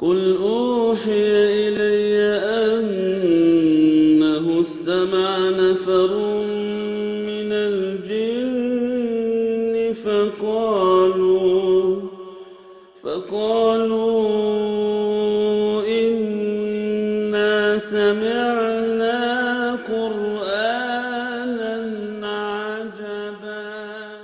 قل أوحي إلي أنه استمع نفر من الجن فقالوا فقالوا إنا سمعنا قرآنا عجبا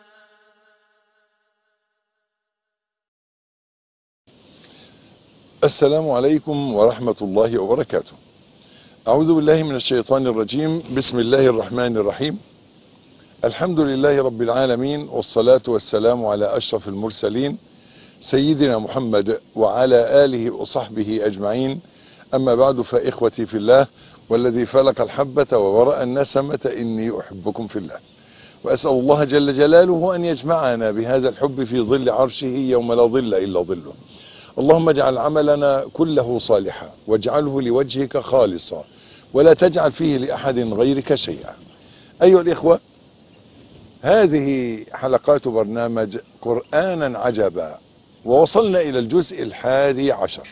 السلام عليكم ورحمة الله وبركاته أعوذ بالله من الشيطان الرجيم بسم الله الرحمن الرحيم الحمد لله رب العالمين والصلاة والسلام على أشرف المرسلين سيدنا محمد وعلى آله وصحبه أجمعين أما بعد فإخوتي في الله والذي فلق الحبة وورأ النسمة إني أحبكم في الله وأسأل الله جل جلاله أن يجمعنا بهذا الحب في ظل عرشه يوم لا ظل إلا ظله اللهم اجعل عملنا كله صالحا واجعله لوجهك خالصا ولا تجعل فيه لأحد غيرك شيئا أيها الإخوة هذه حلقات برنامج قرآنا عجبا ووصلنا إلى الجزء الحادي عشر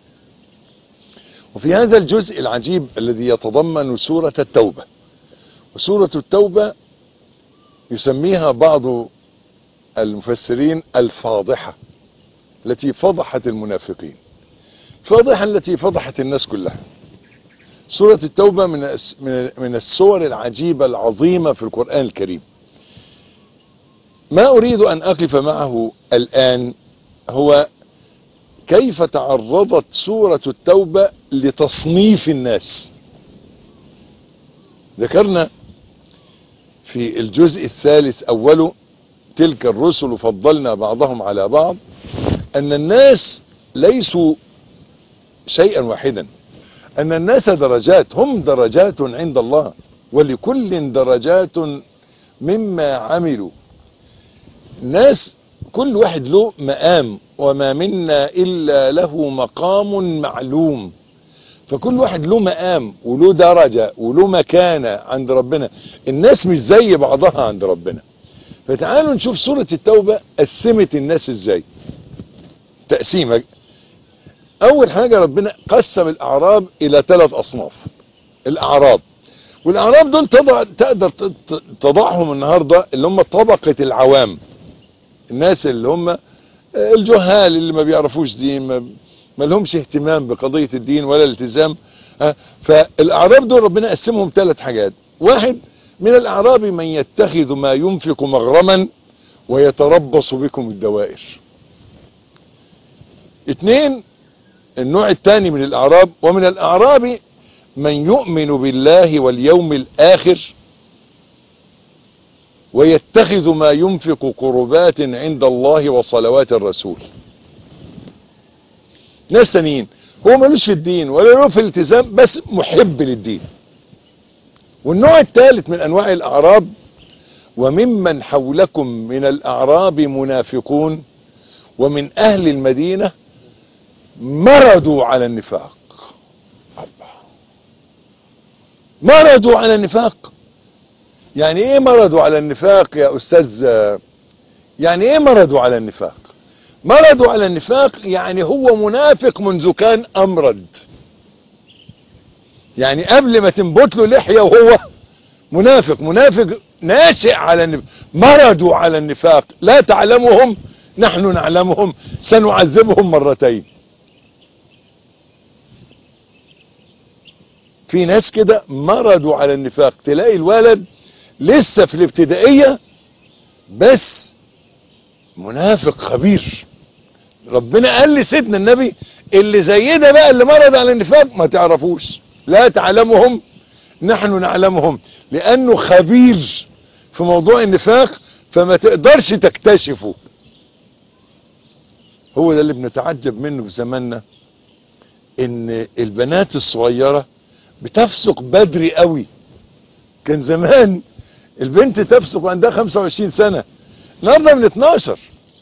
وفي هذا الجزء العجيب الذي يتضمن سورة التوبة وسورة التوبة يسميها بعض المفسرين الفاضحة التي فضحت المنافقين الفاضحة التي فضحت الناس كلها سورة التوبة من من السور العجيبة العظيمة في القرآن الكريم ما أريد أن أقف معه الآن هو كيف تعرضت سورة التوبة لتصنيف الناس ذكرنا في الجزء الثالث أوله تلك الرسل فضلنا بعضهم على بعض أن الناس ليسوا شيئا واحدا أن الناس درجات هم درجات عند الله ولكل درجات مما عملوا ناس كل واحد له مقام وما منا إلا له مقام معلوم فكل واحد له مقام وله درجة وله مكانة عند ربنا الناس مش زي بعضها عند ربنا فتعالوا نشوف سورة التوبة قسمت الناس ازاي تقسيمة اول حاجة ربنا قسم الاعراب الى ثلاث اصناف الاعراب والاعراب دول تضع تقدر تضعهم النهاردة اللي هم طبقة العوام الناس اللي هم الجهال اللي ما بيعرفوش دين ما, ما لهمش اهتمام بقضية الدين ولا الالتزام فالاعراب دول ربنا قسمهم ثلاث حاجات واحد من الاعراب من يتخذ ما ينفق مغرما ويتربص بكم الدوائر اثنين النوع الثاني من الاعراب ومن الاعراب من يؤمن بالله واليوم الاخر ويتخذ ما ينفق قربات عند الله وصلوات الرسول ناس ثانيين هو ملوش في الدين ولا له في الالتزام بس محب للدين والنوع الثالث من انواع الاعراب وممن حولكم من الاعراب منافقون ومن اهل المدينة مرضوا على النفاق مرضوا على النفاق يعني ايه مرضوا على النفاق يا استاذ يعني ايه مرضوا على النفاق مرضوا على النفاق يعني هو منافق منذ كان امرد يعني قبل ما تنبت له لحية وهو منافق منافق ناشئ على النفاق مرضوا على النفاق لا تعلمهم نحن نعلمهم سنعذبهم مرتين في ناس كده مرضوا على النفاق تلاقي الولد لسه في الابتدائية بس منافق خبير ربنا قال لسيدنا النبي اللي زي ده بقى اللي مرض على النفاق ما تعرفوش لا تعلمهم نحن نعلمهم لانه خبير في موضوع النفاق فما تقدرش تكتشفه هو ده اللي بنتعجب منه في زماننا ان البنات الصغيرة بتفسق بدري قوي كان زمان البنت تفسق عندها 25 سنة النهارده من 12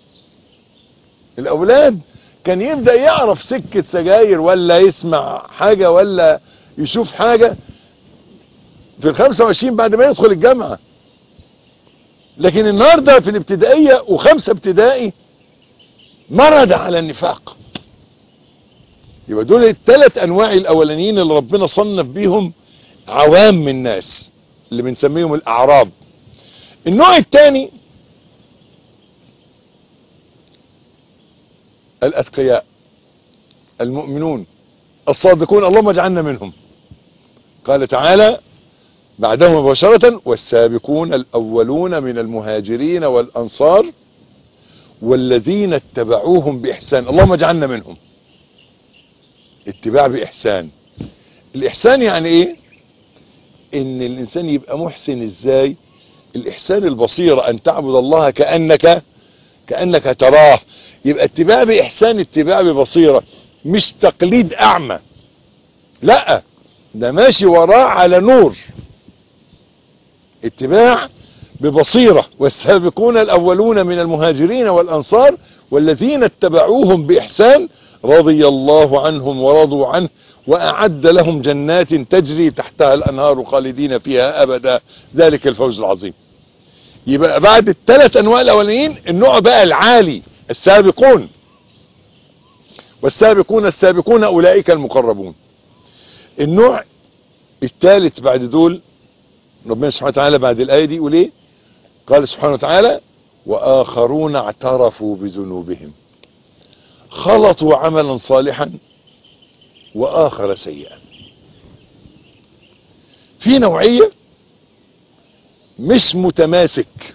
الاولاد كان يبدأ يعرف سكة سجاير ولا يسمع حاجة ولا يشوف حاجة في ال 25 بعد ما يدخل الجامعة لكن النهاردة في الابتدائية وخمسة ابتدائي مرض على النفاق يبقى دول الثلاث انواع الاولانيين اللي ربنا صنف بيهم عوام الناس اللي بنسميهم الاعراب النوع الثاني الاتقياء المؤمنون الصادقون اللهم اجعلنا منهم قال تعالى بعدهم مباشرة والسابقون الأولون من المهاجرين والأنصار والذين اتبعوهم بإحسان اللهم اجعلنا منهم اتباع بإحسان الإحسان يعني إيه إن الإنسان يبقى محسن إزاي الإحسان البصيرة أن تعبد الله كأنك كأنك تراه يبقى اتباع بإحسان اتباع ببصيرة مش تقليد أعمى لا ده ماشي وراه على نور اتباع ببصيرة والسابقون الأولون من المهاجرين والأنصار والذين اتبعوهم بإحسان رضي الله عنهم ورضوا عنه وأعد لهم جنات تجري تحتها الأنهار خالدين فيها أبدا ذلك الفوز العظيم يبقى بعد الثلاث أنواع الأولين النوع بقى العالي السابقون والسابقون السابقون أولئك المقربون النوع الثالث بعد دول ربنا سبحانه وتعالى بعد الآية دي يقول ايه قال سبحانه وتعالى وآخرون اعترفوا بذنوبهم خلطوا عملا صالحا وآخر سيئا في نوعية مش متماسك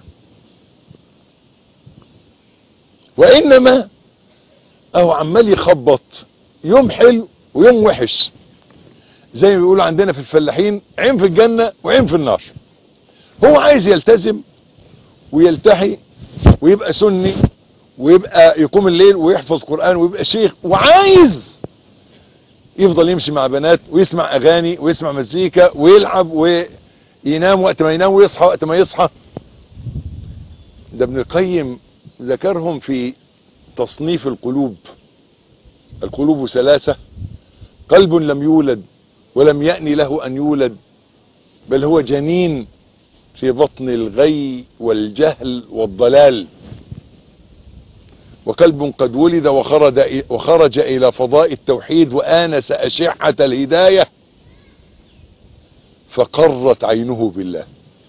وإنما أو عمال يخبط يوم حلو ويوم وحش زي ما بيقولوا عندنا في الفلاحين عين في الجنة وعين في النار هو عايز يلتزم ويلتحي ويبقى سني ويبقى يقوم الليل ويحفظ قرآن ويبقى شيخ وعايز يفضل يمشي مع بنات ويسمع اغاني ويسمع مزيكا ويلعب وينام وقت ما ينام ويصحى وقت ما يصحى ده ابن القيم ذكرهم في تصنيف القلوب القلوب ثلاثة قلب لم يولد ولم يأني له أن يولد بل هو جنين في بطن الغي والجهل والضلال وقلب قد ولد وخرج, وخرج إلى فضاء التوحيد وآنس أشعة الهداية فقرت عينه بالله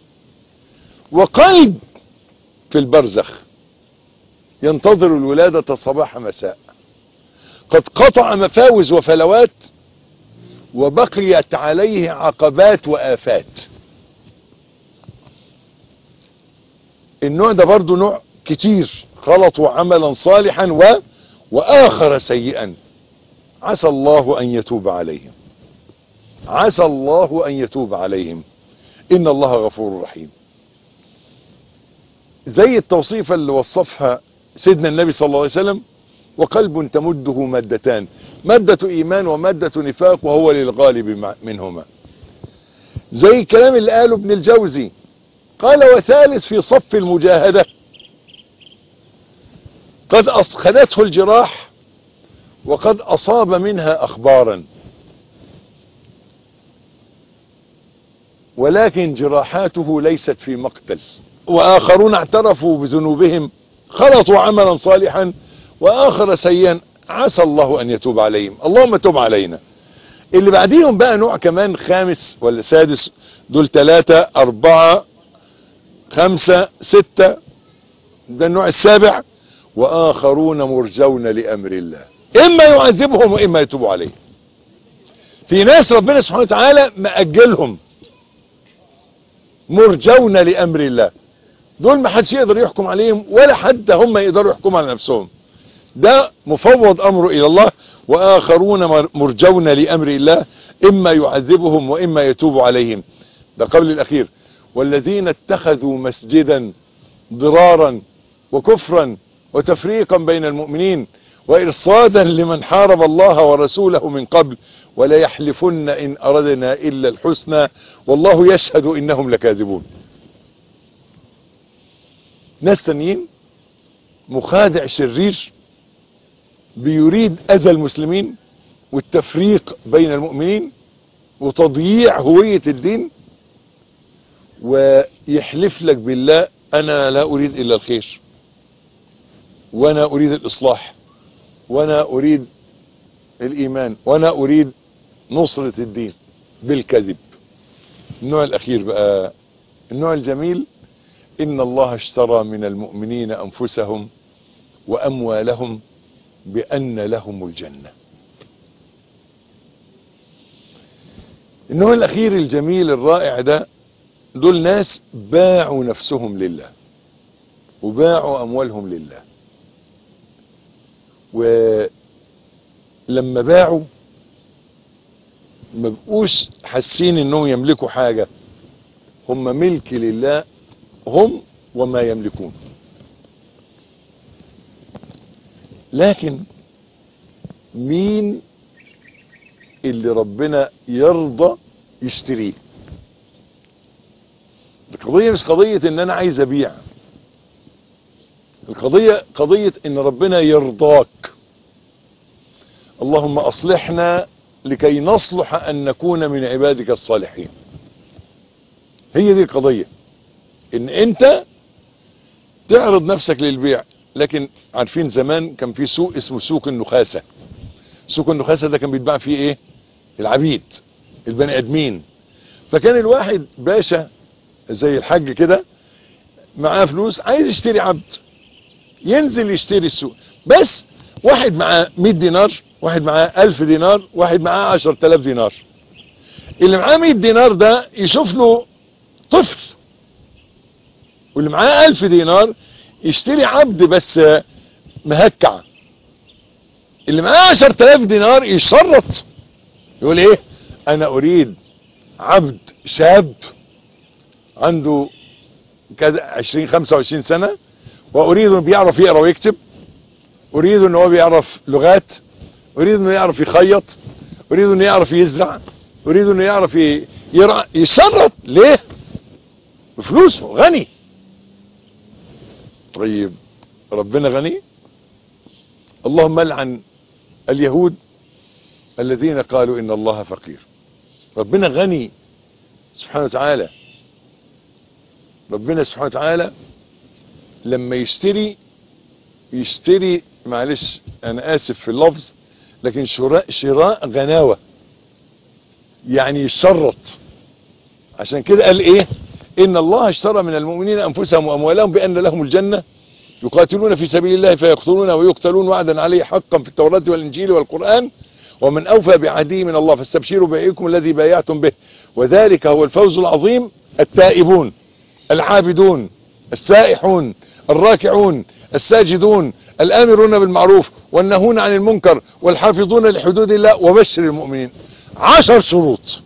وقلب في البرزخ ينتظر الولادة صباح مساء قد قطع مفاوز وفلوات وبقيت عليه عقبات وآفات النوع ده برضو نوع كتير خلطوا عملا صالحا و وآخر سيئا عسى الله أن يتوب عليهم عسى الله أن يتوب عليهم إن الله غفور رحيم زي التوصيفة اللي وصفها سيدنا النبي صلى الله عليه وسلم وقلب تمده مادتان مادة إيمان ومادة نفاق وهو للغالب منهما زي الكلام اللي قاله ابن الجوزي قال وثالث في صف المجاهدة قد أسخنته الجراح وقد أصاب منها أخبارا ولكن جراحاته ليست في مقتل وآخرون اعترفوا بذنوبهم خلطوا عملا صالحا وآخر سيئا عسى الله أن يتوب عليهم اللهم تب علينا اللي بعديهم بقى نوع كمان خامس ولا سادس دول ثلاثة أربعة خمسة ستة ده النوع السابع وآخرون مرجون لأمر الله إما يعذبهم وإما يتوب عليهم في ناس ربنا سبحانه وتعالى مأجلهم مرجون لأمر الله دول ما حدش يقدر يحكم عليهم ولا حتى هم يقدروا يحكموا على نفسهم ده مفوض أمره إلى الله وآخرون مرجون لأمر الله إما يعذبهم وإما يتوب عليهم ده قبل الأخير والذين اتخذوا مسجدا ضرارا وكفرا وتفريقا بين المؤمنين وإرصادا لمن حارب الله ورسوله من قبل ولا يحلفن إن أردنا إلا الحسنى والله يشهد إنهم لكاذبون ناس تانيين مخادع شرير بيريد أذى المسلمين والتفريق بين المؤمنين وتضييع هوية الدين ويحلف لك بالله أنا لا أريد إلا الخير وأنا أريد الإصلاح وأنا أريد الايمان وانا اريد نصرة الدين بالكذب النوع الاخير بقى النوع الجميل ان الله اشترى من المؤمنين انفسهم واموالهم بان لهم الجنة النوع الاخير الجميل الرائع ده دول ناس باعوا نفسهم لله وباعوا اموالهم لله ولما باعوا ما بقوش حاسين انهم يملكوا حاجة هم ملك لله هم وما يملكون لكن مين اللي ربنا يرضى يشتريه القضية مش قضية ان انا عايز ابيع القضية قضية ان ربنا يرضاك اللهم اصلحنا لكي نصلح ان نكون من عبادك الصالحين هي دي القضية ان انت تعرض نفسك للبيع لكن عارفين زمان كان في سوق اسمه سوق النخاسة سوق النخاسة ده كان بيتباع فيه ايه العبيد البني ادمين فكان الواحد باشا زي الحاج كده معاه فلوس عايز يشتري عبد ينزل يشتري السوق بس واحد معاه 100 دينار واحد معاه 1000 دينار واحد معاه 10000 دينار اللي معاه 100 دينار ده يشوف له طفل واللي معاه 1000 دينار يشتري عبد بس مهكع اللي معاه 10000 دينار يشرط يقول ايه انا اريد عبد شاب عنده كذا 20 25 سنة واريد انه بيعرف يقرا ويكتب اريد انه هو بيعرف لغات اريد انه يعرف يخيط اريد انه يعرف يزرع اريد انه يعرف يرعى يشرط ليه بفلوسه غني طيب ربنا غني اللهم لعن اليهود الذين قالوا ان الله فقير ربنا غني سبحانه وتعالى ربنا سبحانه وتعالى لما يشتري يشتري معلش انا اسف في اللفظ لكن شراء شراء غناوة يعني يشرط عشان كده قال ايه ان الله اشترى من المؤمنين انفسهم واموالهم بان لهم الجنة يقاتلون في سبيل الله فيقتلون ويقتلون وعدا عليه حقا في التوراة والانجيل والقرآن ومن اوفى بعهده من الله فاستبشروا بأيكم الذي بايعتم به وذلك هو الفوز العظيم التائبون العابدون السائحون الراكعون الساجدون الامرون بالمعروف والنهون عن المنكر والحافظون لحدود الله وبشر المؤمنين عشر شروط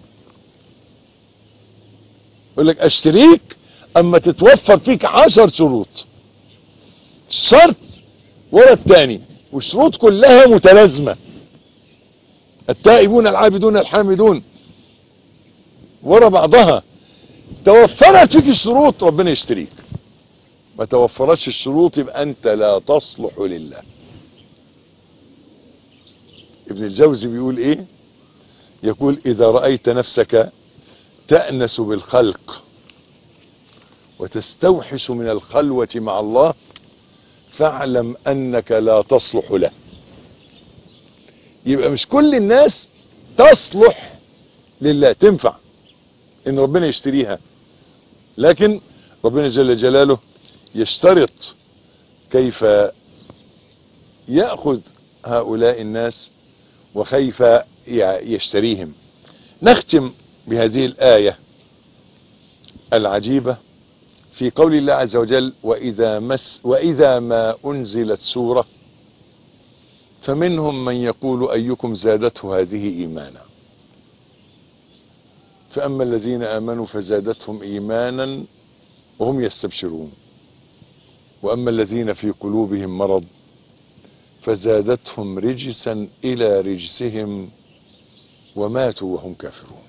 يقول لك اشتريك اما تتوفر فيك عشر شروط شرط ورا الثاني والشروط كلها متلازمة التائبون العابدون الحامدون ورا بعضها توفرت فيك الشروط ربنا يشتريك ما توفرتش الشروط يبقى انت لا تصلح لله ابن الجوزي بيقول ايه يقول اذا رأيت نفسك تأنس بالخلق وتستوحش من الخلوة مع الله فاعلم انك لا تصلح له يبقى مش كل الناس تصلح لله تنفع ان ربنا يشتريها لكن ربنا جل جلاله يشترط كيف يأخذ هؤلاء الناس وكيف يشتريهم نختم بهذه الآية العجيبة في قول الله عز وجل وإذا, مس وإذا ما أنزلت سورة فمنهم من يقول أيكم زادته هذه إيمانا فأما الذين آمنوا فزادتهم إيمانا وهم يستبشرون وأما الذين في قلوبهم مرض فزادتهم رجسا إلى رجسهم وماتوا وهم كافرون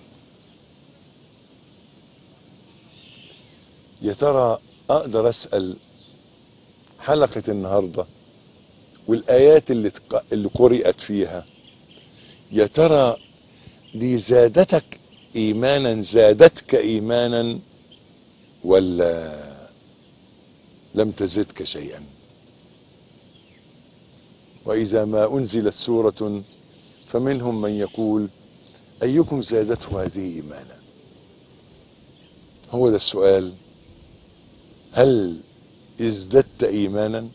يا ترى أقدر أسأل حلقة النهاردة والآيات اللي, تق... اللي قرأت فيها يا ترى دي زادتك إيمانا زادتك إيمانا ولا لم تزدك شيئا وإذا ما أنزلت سورة فمنهم من يقول أيكم زادته هذه إيمانا هو ده السؤال هل ازددت إيمانا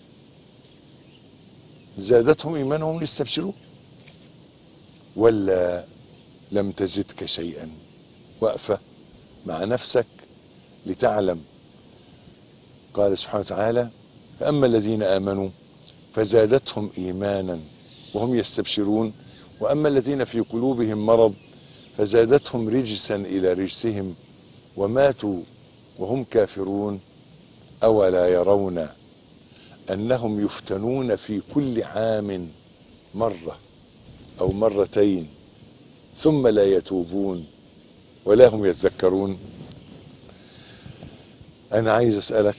زادتهم إيمانا وهم يستبشرون ولا لم تزدك شيئا وقفة مع نفسك لتعلم قال سبحانه وتعالى فأما الذين آمنوا فزادتهم إيمانا وهم يستبشرون وأما الذين في قلوبهم مرض فزادتهم رجسا إلى رجسهم وماتوا وهم كافرون أولا يرون أنهم يفتنون في كل عام مرة أو مرتين ثم لا يتوبون ولا هم يتذكرون أنا عايز أسألك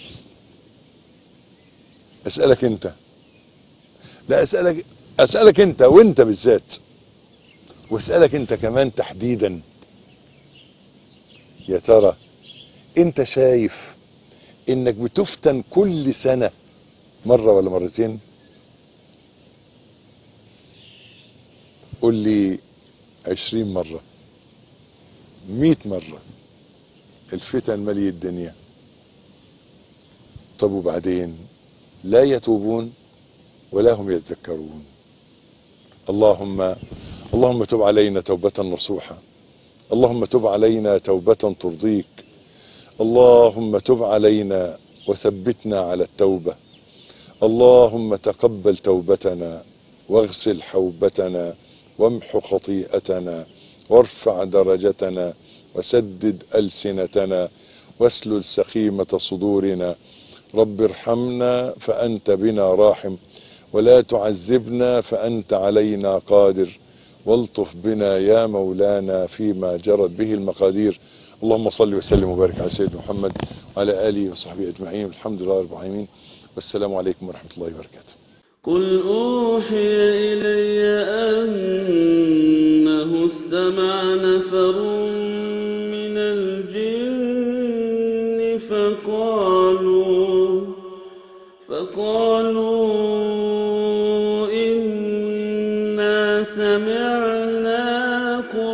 أسألك أنت لا أسألك أسألك أنت وأنت بالذات وأسألك أنت كمان تحديدا يا ترى أنت شايف إنك بتفتن كل سنة مرة ولا مرتين قول لي عشرين مرة مئة مرة الفتن مالية الدنيا طب وبعدين لا يتوبون ولا هم يتذكرون اللهم اللهم تب علينا توبة نصوحة اللهم تب علينا توبة ترضيك اللهم تب علينا وثبتنا على التوبة اللهم تقبل توبتنا واغسل حوبتنا وامح خطيئتنا وارفع درجتنا وسدد ألسنتنا واسلل سخيمة صدورنا رب ارحمنا فأنت بنا راحم ولا تعذبنا فأنت علينا قادر والطف بنا يا مولانا فيما جرت به المقادير اللهم صل وسلم وبارك على سيدنا محمد وعلى آله وصحبه أجمعين الحمد لله رب العالمين والسلام عليكم ورحمة الله وبركاته قل أوحي إلي أنه استمع نفر من الجن فقالوا فقالوا إنا سمعنا